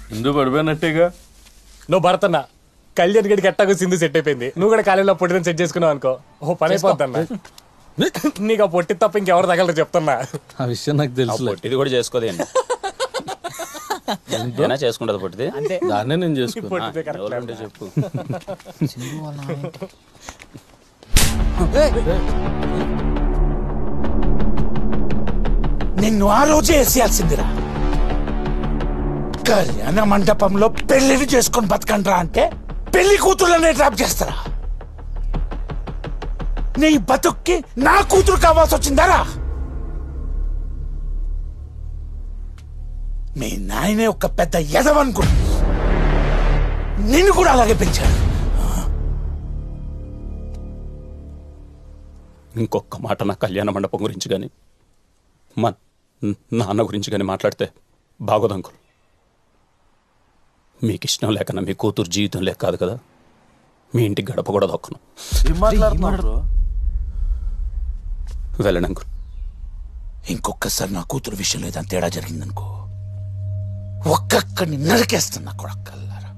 సింధు పడిపోయినట్టేగా నువ్వు భరతన్న కళ్యాణ్ గడికి ఎట్టాగో సింధు సెట్ అయిపోయింది నువ్వు కూడా కాలేజీలో పొట్టిని సెట్ చేసుకున్నావు అనుకో ఓ పని అయిపోద్దన్న నీకు ఆ పొట్టి తప్ప ఇంకెవరు తగలరు చెప్తున్నా ఆ విషయం నాకు తెలుసు పొట్టిది కూడా చేసుకోదేండి ఏనా చేసుకుంటది పొట్టిది అంతే దాన్నే నేను చేసుకున్నా పొట్టిదే కరెక్ట్ ఎవరంటే చెప్పు నిన్ను ఆ రోజే వేసేయాల్సిందిరా కళ్యాణ మండపంలో పెళ్లిని చేసుకొని బతకండ్రా అంటే పెళ్లి కూతుర్లనే ట్రాప్ చేస్తారా నీ బతుక్కి నా కూతురు కావాల్సి వచ్చిందరా మీ నాయనే ఒక పెద్ద ఎదవనుకున్నా నిన్ను కూడా అలాగే పెంచాడు ఇంకొక మాట నా కళ్యాణ మండపం గురించి కానీ మా నాన్న గురించి కానీ మాట్లాడితే బాగోదు అంకుల్ మీకు ఇష్టం లేకన్నా మీ కూతురు జీవితం లేక కాదు కదా మీ ఇంటికి గడప కూడా దొక్కను ఏం మాట్లాడుతున్నారు బ్రో వెళ్ళండి అంకుల్ ఇంకొకసారి నా కూతురు విషయంలో ఏదైనా తేడా జరిగిందనుకో ఒక్కొక్కడిని నరికేస్తున్నా కొడకల్లారా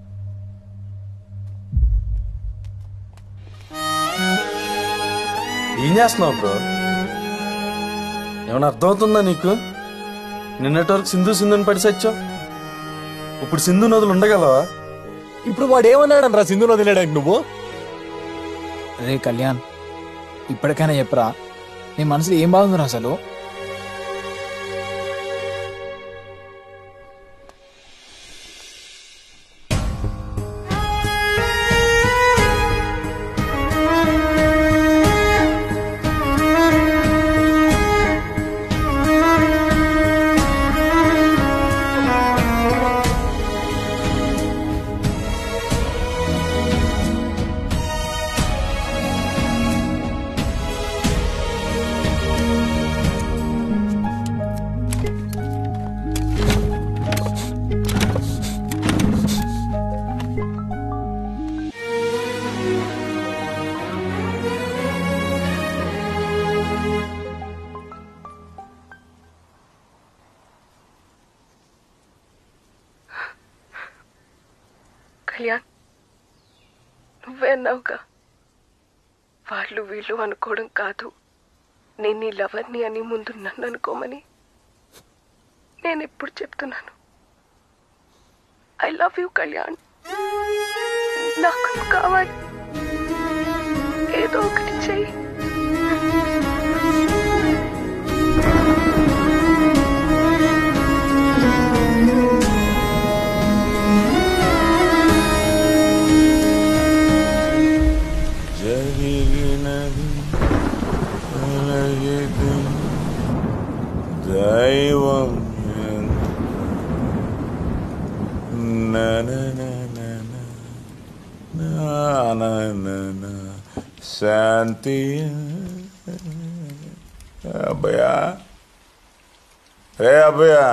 ఏం చేస్తున్నావు బ్రో ఏమైనా అర్థమవుతుందా నీకు నిన్నటి వరకు సింధు సింధుని పడి సచ్చావు ఇప్పుడు సింధు నదులు ఉండగలవా ఇప్పుడు వాడు ఏమన్నాడు రా సింధుని వదిలేడానికి నువ్వు రే కళ్యాణ్ ఇప్పటికైనా చెప్పరా నీ మనసులో ఏం బాగుందిరా అసలు కళ్యాణ్ నువ్వే అన్నావుగా వాళ్ళు వీళ్ళు అనుకోవడం కాదు నేను నీ లవర్ని అని ముందు నన్ను అనుకోమని నేను ఎప్పుడు చెప్తున్నాను ఐ లవ్ యూ కళ్యాణ్ నాకు నువ్వు కావాలి ఏదో ఒకటి చెయ్యి జరిగినది అలాగేది దైవం ఎంత ననననన, నాననన, శాంతి అబ్బయా రే అబ్బయా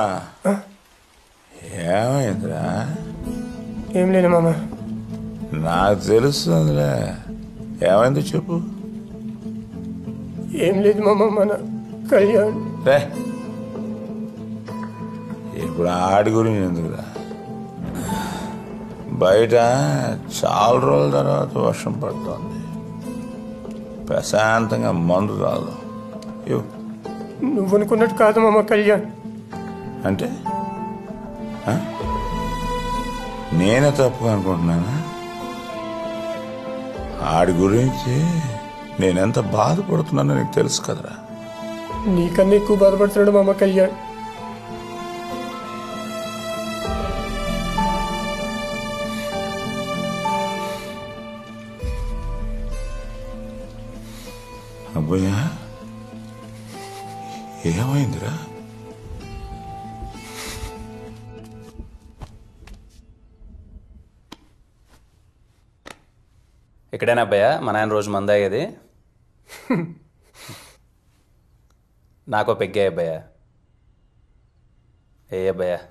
ఏమైందిరా ఏం లేదు మామ నాకు తెలుస్తుందిలే ఏమైందో చెప్పు ఏం లేదు మామ మన కళ్యాణ్ రే ఇప్పుడు ఆడి గురించి ఎందుకురా బయట చాలా రోజుల తర్వాత వర్షం పడుతోంది ప్రశాంతంగా మందు రాదు ఇవ్వు. నువ్వు అనుకున్నట్టు కాదు మామ కళ్యాణ్ అంటే ఆ? నేనే తప్పు అనుకుంటున్నానా ఆడి గురించి నేనెంత బాధపడుతున్నానో నీకు తెలుసు కదరా నీకన్నా ఎక్కువ బాధపడుతున్నాడు మామ కళ్యాణ్ అబ్బయ్యా ఏమైందిరా ఇక్కడేనా అబ్బాయా మా నాయన రోజు మందాగేది నాకో పెగ్గే అబ్బాయా ఏ అబ్బాయా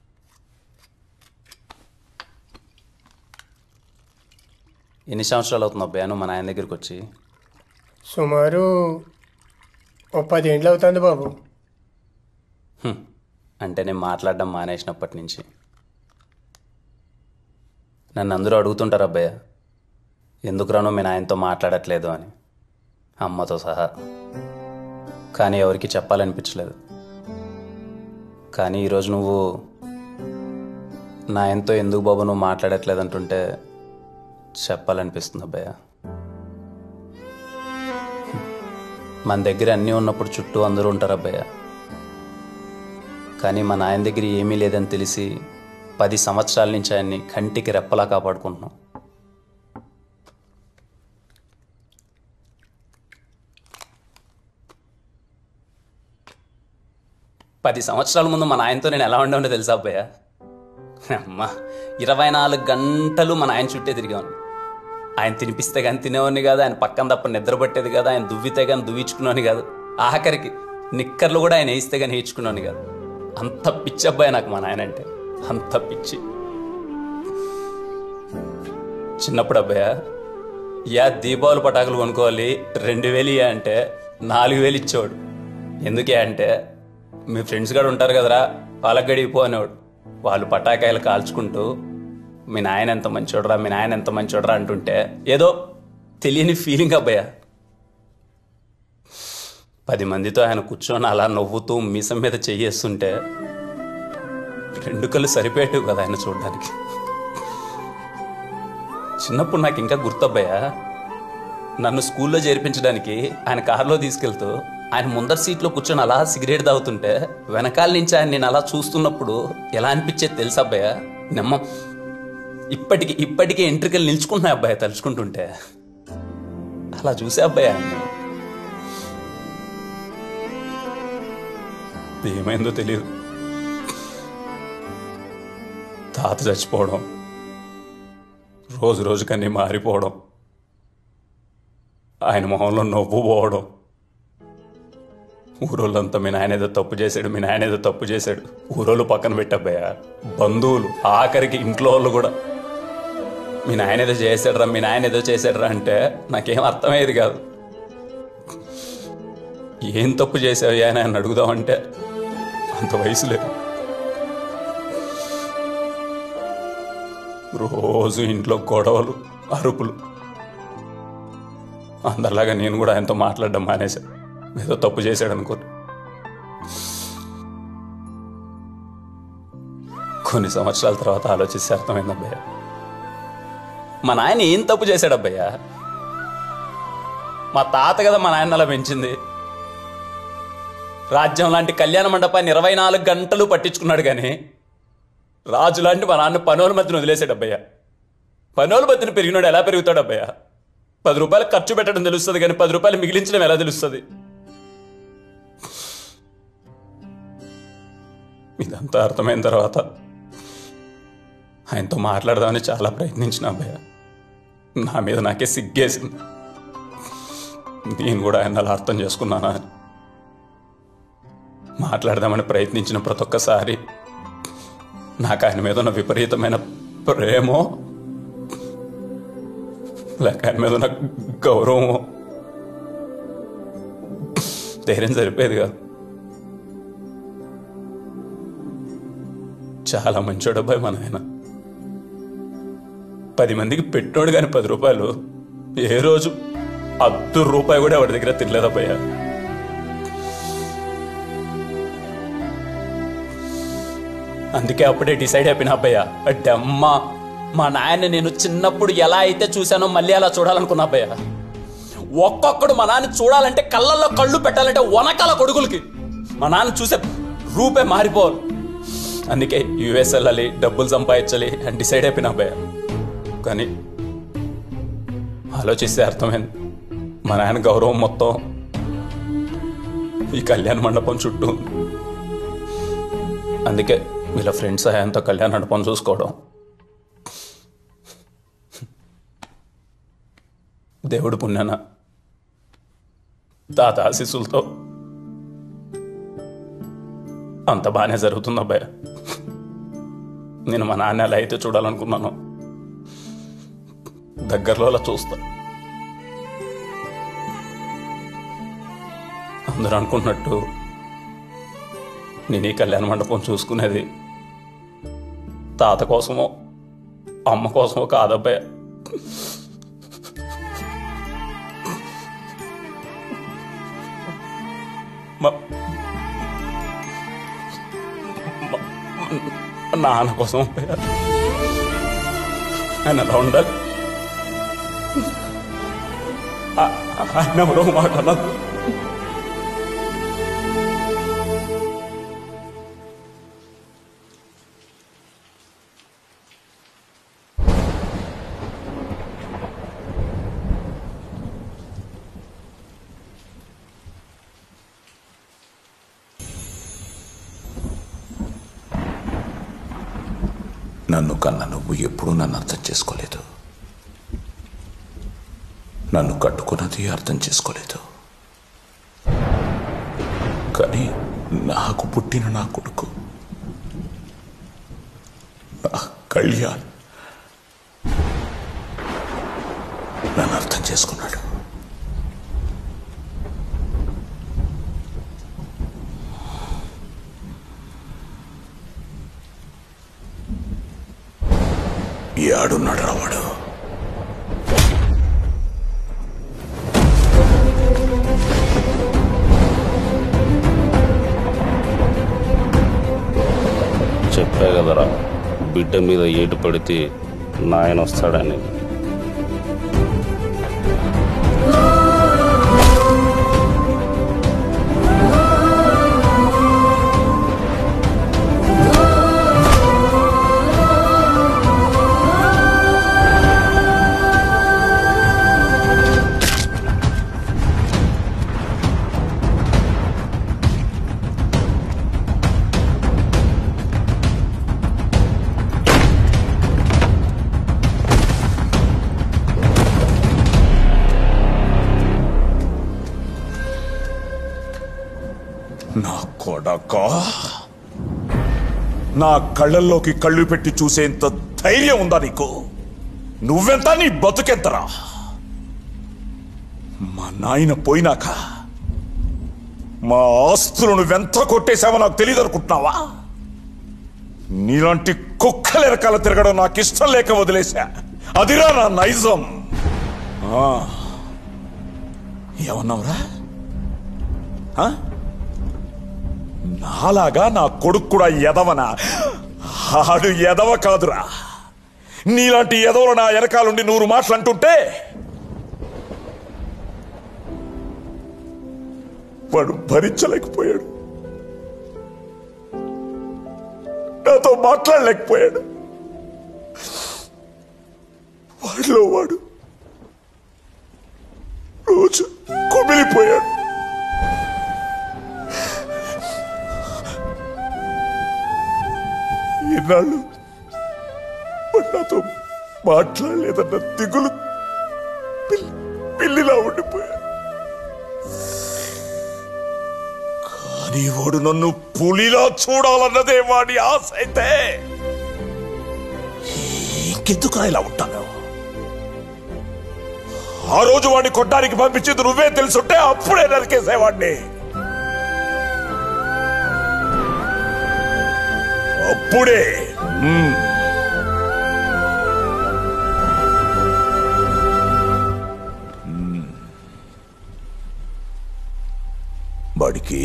ఎన్ని సంవత్సరాలు అవుతుంది అబ్బాయా నువ్వు మా నాయన దగ్గరికి వచ్చి సుమారు ఓ పదేండ్లు అవుతుంది బాబు హ్మ్. అంటే నేను మాట్లాడడం మానేసినప్పటి నుంచి నన్ను అందరూ అడుగుతుంటారు అబ్బాయి ఎందుకు రాను మీ నాయనతో మాట్లాడట్లేదు అని అమ్మతో సహా కానీ ఎవరికి చెప్పాలనిపించలేదు కానీ ఈరోజు నువ్వు నాయనతో ఎందుకు బాబు నువ్వు మాట్లాడట్లేదు అంటుంటే చెప్పాలనిపిస్తుంది అబ్బాయ మన దగ్గర అన్నీ ఉన్నప్పుడు చుట్టూ అందరూ ఉంటారు అబ్బాయ కానీ మా నాయన దగ్గర ఏమీ లేదని తెలిసి పది సంవత్సరాల నుంచి ఆయన్ని కంటికి రెప్పలా కాపాడుకుంటున్నాం పది సంవత్సరాల ముందు మా నాయనతో నేను ఎలా ఉండేవాడినో తెలుసా అబ్బాయ అమ్మా ఇరవై నాలుగు గంటలు మా నాయన చుట్టే తిరిగాను ఆయన తినిపిస్తే కానీ తినేవాడిని కాదు ఆయన పక్కన తప్ప నిద్ర పట్టేది కాదు ఆయన దువ్వితే కానీ దువ్వించుకునేవాని కాదు ఆఖరికి నిక్కర్లు కూడా ఆయన వేయిస్తే కానీ వేయించుకునేవాని కాదు అంత పిచ్చి అబ్బాయి నాకు మా నాయన అంటే అంత పిచ్చి చిన్నప్పుడు అబ్బాయ యా దీపావళి పటాకులు కొనుక్కోవాలి రెండు వేలు ఇయ్య అంటే నాలుగు వేలు ఇచ్చేవాడు ఎందుకే అంటే మీ ఫ్రెండ్స్ కూడా ఉంటారు కదరా వాళ్ళకి గడిపో అనేవాడు వాళ్ళు పటాకాయలు కాల్చుకుంటూ మీ నాయన ఎంత మంచోడరా మీ నాయన ఎంత మంచోడరా అంటుంటే ఏదో తెలియని ఫీలింగ్ అబ్బాయ పది మందితో ఆయన కూర్చొని అలా నవ్వుతూ మీసం మీద చెయ్యేస్తుంటే రెండు కళ్ళు సరిపోయేటివి కదా ఆయన చూడడానికి చిన్నప్పుడు నాకు ఇంకా గుర్తబ్బయ్యా నన్ను స్కూల్లో చేర్పించడానికి ఆయన కారులో తీసుకెళ్తూ ఆయన ముందర సీట్లో కూర్చొని అలా సిగరెట్ తాగుతుంటే వెనకాల నుంచి ఆయన నేను అలా చూస్తున్నప్పుడు ఎలా అనిపించేది తెలుసా అబ్బాయ నమ్మ ఇప్పటికి ఇప్పటికీ ఎంట్రికలు నిల్చుకుంటున్నాయి అబ్బాయి తలుచుకుంటుంటే అలా చూసే అబ్బాయి ఆయన్ని ఏమైందో తెలియదు తాత చచ్చిపోవడం రోజు రోజుకన్నీ మారిపోవడం ఆయన మొహంలో నవ్వు పోవడం ఊరోళ్ళంతా మీ నాయన ఏదో తప్పు చేశాడు మీ నాయన ఏదో తప్పు చేశాడు ఊరోళ్ళు పక్కన పెట్టబ్బయ్యా బంధువులు ఆఖరికి ఇంట్లో వాళ్ళు కూడా మీ నాయన ఏదో చేశాడురా మీ నాయన ఏదో చేశాడురా అంటే నాకేం అర్థమయ్యేది కాదు ఏం తప్పు చేసావు అని ఆయన అడుగుదామంటే అంత వయసు లేదు రోజు ఇంట్లో గొడవలు అరుపులు అందరిలాగా నేను కూడా ఆయనతో మాట్లాడడం మానేశా ఏదో తప్పు చేశాడు అనుకో కొన్ని సంవత్సరాల తర్వాత ఆలోచిస్తే అర్థమైంది అబ్బయ్య మా నాయన ఏం తప్పు చేశాడు అబ్బయ్య మా తాత కదా మా నాయన అలా పెంచింది రాజ్యం లాంటి కళ్యాణ మండపాన్ని ఇరవై నాలుగు గంటలు పట్టించుకున్నాడు కానీ రాజు లాంటి మా నాన్న పనోల మధ్యన వదిలేసాడు అబ్బయ్య పనోల మధ్యన పెరిగినాడు ఎలా పెరుగుతాడు అబ్బయ్య పది రూపాయలు ఖర్చు పెట్టడం తెలుస్తుంది కానీ పది రూపాయలు మిగిలించడం ఎలా తెలుస్తుంది ఇదంతా అర్థమైన తర్వాత ఆయనతో మాట్లాడదామని చాలా ప్రయత్నించిన అబ్బయ్య నా మీద నాకే సిగ్గేసింది నేను కూడా ఆయన అలా అర్థం చేసుకున్నానా అని మాట్లాడదామని ప్రయత్నించిన ప్రతి ఒక్కసారి నాకు ఆయన మీద ఉన్న విపరీతమైన ప్రేమో లేక ఆయన మీద ఉన్న గౌరవమో ధైర్యం సరిపోయేది కాదు చాలా మంచోడు అబ్బాయి మన ఆయన పది మందికి పెట్టోడు కానీ పది రూపాయలు ఏ రోజు అద్దు రూపాయి కూడా వాడి దగ్గర తినలేదు అబ్బాయ్యా అందుకే అప్పుడే డిసైడ్ అయిపోయిన అబ్బయ్య అంటే అమ్మ మా నాయన నేను చిన్నప్పుడు ఎలా అయితే చూశానో మళ్ళీ అలా చూడాలనుకున్నా అబ్బయ్య ఒక్కొక్కడు మా నాన్న చూడాలంటే కళ్ళల్లో కళ్ళు పెట్టాలంటే వనకాల కొడుకులకి మా నాన్న చూసే రూపే మారిపోవాలి అందుకే యుఎస్ వెళ్ళాలి డబ్బులు సంపాదించాలి అని డిసైడ్ అయిపోయిన అబ్బయ్య కానీ ఆలోచిస్తే అర్థమైంది మా నాయన గౌరవం మొత్తం ఈ కళ్యాణ మండపం చుట్టూ ఉంది. అందుకే వీళ్ళ ఫ్రెండ్స్ సహాయంతో కళ్యాణ మండపం చూసుకోవడం దేవుడు పుణ్యాన తాత ఆశీస్సులతో అంత బాగానే జరుగుతుంది అబ్బాయి నేను మా నాన్న ఎలా అయితే చూడాలనుకున్నాను దగ్గరలో అలా చూస్తా అందరూ అనుకున్నట్టు నేను ఈ కళ్యాణ మండపం చూసుకునేది తాత కోసమో అమ్మ కోసమో కాదబ్బయ్య మ- మ- నాన్న కోసం అబ్బయ్య ఆయన అలా ఉండాలి ఆ- ఆయన మరో మాట అన్నది నన్ను కన్న నువ్వు ఎప్పుడూ నన్ను అర్థం చేసుకోలేదు నన్ను కట్టుకున్నది అర్థం చేసుకోలేదు కానీ నాకు పుట్టిన నా కొడుకు నా కళ్యాణ్ నన్ను అర్థం చేసుకున్నాడు ఈ ఆడున్నాడు రావాడు చెప్పా కదరా బిడ్డ మీద ఏటు పడితే నాయన వస్తాడని నా కొడక నా కళ్ళల్లోకి కళ్ళు పెట్టి చూసేంత ధైర్యం ఉందా నీకు నువ్వెంత నీ బతుకెంతరా మా నాయన పోయినాక మా ఆస్తులు నువ్వెంత కొట్టేశావో నాకు తెలియదు అనుకుంటున్నావా నీలాంటి కుక్కల వెనకాల తిరగడం నాకు ఇష్టం లేక వదిలేశా అదిరా నా నైజం ఆ. ఏమన్నావురా ఆ? నాలాగా నా కొడుకు కూడా ఎదవనా ఆడు ఎదవ కాదురా నీలాంటి ఎదవలు నా వెనకాలండి నూరు మాటలు అంటుంటే వాడు భరించలేకపోయాడు నాతో మాట్లాడలేకపోయాడు వాడిలో వాడు రోజు కుమిలిపోయాడు ఈనాళ్ళు వాడు నాతో మాట్లాడలేదన్న దిగులు పిల్లి పిల్లిలా ఉండిపోయాడు కానీ వాడు నన్ను పులిలా చూడాలన్నదే వాడి ఆశ అయితే ఇంకెందుకు ఇలా ఉంటాను ఆ రోజు వాడిని కొట్టడానికి పంపించేది నువ్వే తెలుసుంటే అప్పుడే నరికేసేవాడిని అప్పుడే మ్మ్. మ్మ్. వాడికి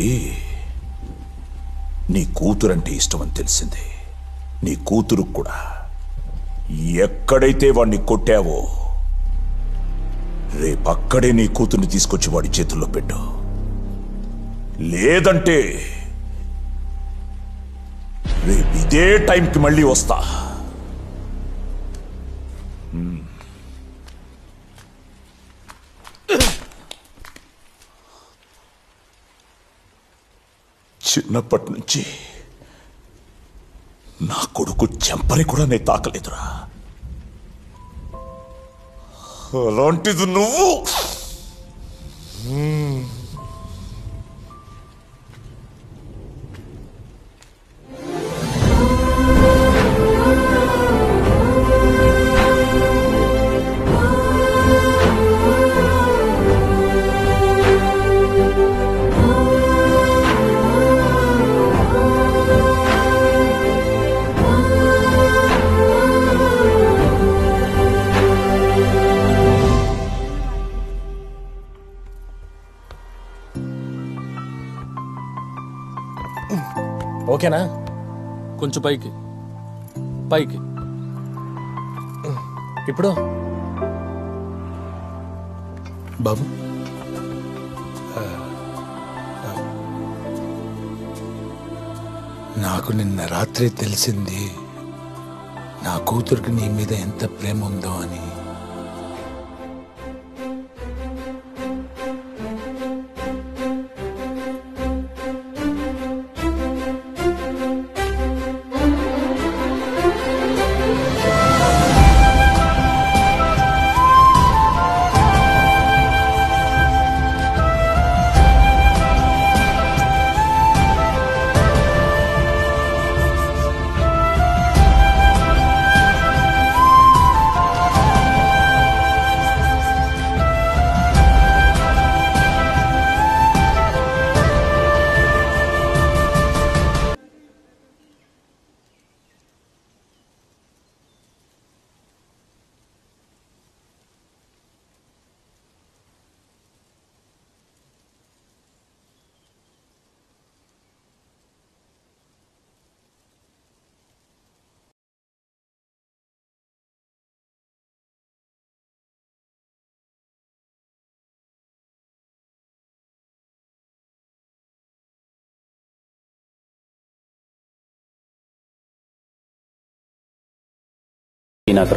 నీ కూతురంటే ఇష్టమని తెలిసింది నీ కూతురు కూడా ఎక్కడైతే వాడిని కొట్టావో రేపక్కడే నీ కూతుర్ని తీసుకొచ్చి వాడి చేతుల్లో పెట్టు లేదంటే రేపు ఇదే టైంకి మళ్ళీ వస్తా హ్మ్. చిన్నప్పటి నుంచి నా కొడుకు చెంపని కూడా నేను తాకలేదురా అలాంటిది నువ్వు హ్మ్. ఓకేనా కొంచెం పైకి పైకి ఇప్పుడు బాబు ఆ, ఆ. నాకు నిన్న రాత్రి తెలిసింది నా కూతురికి నీ మీద ఎంత ప్రేమ ఉందో అని నాకు